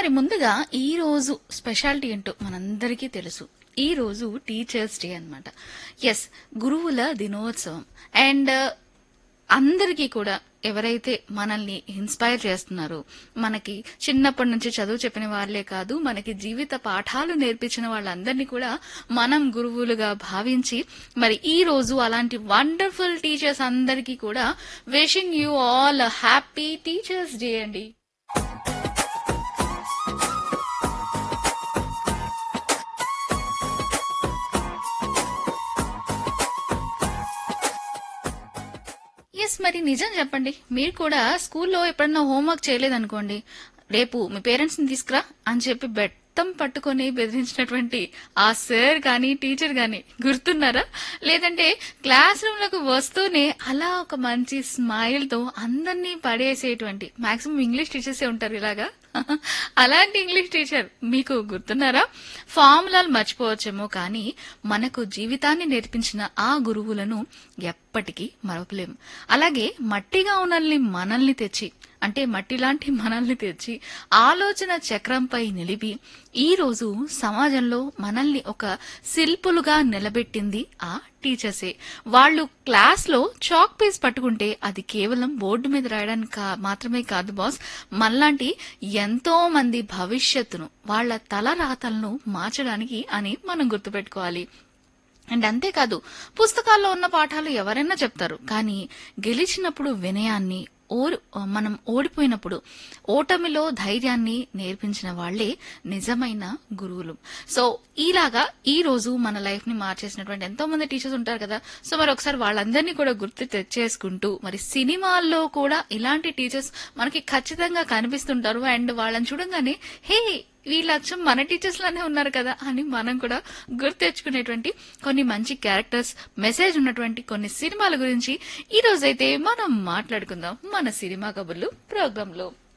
మరి ముందుగా ఈ రోజు స్పెషాలిటీ ఏంటో మనందరికీ తెలుసు ఈ రోజు టీచర్స్ డే అన్నమాట ఎస్ గురువుల దినోత్సవం అండ్ అందరికీ కూడా ఎవరైతే మనల్ని ఇన్స్పైర్ చేస్తున్నారో మనకి చిన్నప్పటి నుంచి చదువు చెప్పిన వాళ్ళే కాదు మనకి జీవిత పాఠాలు నేర్పించిన వాళ్ళందరినీ కూడా మనం గురువులుగా భావించి మరి ఈ రోజు అలాంటి వండర్ఫుల్ టీచర్స్ అందరికీ కూడా wishing you all happy teachers day అండి ఎస్ మరి నిజం చెప్పండి మీరు కూడా స్కూల్లో ఎప్పుడన్నా హోంవర్క్ చేయలేదనుకోండి రేపు మీ పేరెంట్స్ ని తీసుకురా అని చెప్పి బెత్తం పట్టుకొని బెదిరించినటువంటి ఆ సార్ కానీ టీచర్ కానీ గుర్తున్నారా లేదంటే క్లాస్ రూమ్ లకు వస్తూనే అలా ఒక మంచి స్మైల్ తో అందరినీ పడేసేటువంటి మాక్సిమం ఇంగ్లీష్ టీచర్సే ఉంటారు ఇలాగా అలాంటి ఇంగ్లీష్ టీచర్ మీకు గుర్తున్నారా ఫార్ములాలు మర్చిపోవచ్చేమో కానీ మనకు జీవితాన్ని నేర్పించిన ఆ గురువులను ఎప్పటికీ మరవలేం అలాగే మట్టిగా ఉన్నల్ని మనల్ని తెచ్చి అంటే మట్టి లాంటి మనల్ని తెచ్చి ఆలోచన చక్రంపై నిలిపి ఈ రోజు సమాజంలో మనల్ని ఒక శిల్పులుగా నిలబెట్టింది ఆ టీచర్సే వాళ్ళు క్లాస్ లో చాక్ పీస్ పట్టుకుంటే అది కేవలం బోర్డు మీద రాయడానికి కా- మాత్రమే కాదు బాస్ మనలాంటి ఎంతో మంది భవిష్యత్తును వాళ్ళ తల రాతలను మార్చడానికి అని మనం గుర్తుపెట్టుకోవాలి అండ్ అంతేకాదు పుస్తకాల్లో ఉన్న పాఠాలు ఎవరైనా చెప్తారు కానీ గెలిచినప్పుడు వినయాన్ని ఓరు మనం ఓడిపోయినప్పుడు ఓటమిలో ధైర్యాన్ని నేర్పించిన వాళ్లే నిజమైన గురువులు సో ఇలాగా ఈ రోజు మన లైఫ్ ని మార్చేసినటువంటి ఎంతో మంది టీచర్స్ ఉంటారు కదా సో మరి ఒకసారి వాళ్ళందరినీ కూడా గుర్తు తెచ్చేసుకుంటూ మరి సినిమాల్లో కూడా ఇలాంటి టీచర్స్ మనకి ఖచ్చితంగా కనిపిస్తుంటారు అండ్ వాళ్ళని చూడంగానే హే వీళ్ళ అచ్చం మన టీచర్స్ లానే ఉన్నారు కదా అని మనం కూడా గుర్తు తెచ్చుకునేటువంటి కొన్ని మంచి క్యారెక్టర్స్ మెసేజ్ ఉన్నటువంటి కొన్ని సినిమాల గురించి ఈ రోజైతే మనం మాట్లాడుకుందాం మన సినిమా కబుర్లు ప్రోగ్రామ్ లో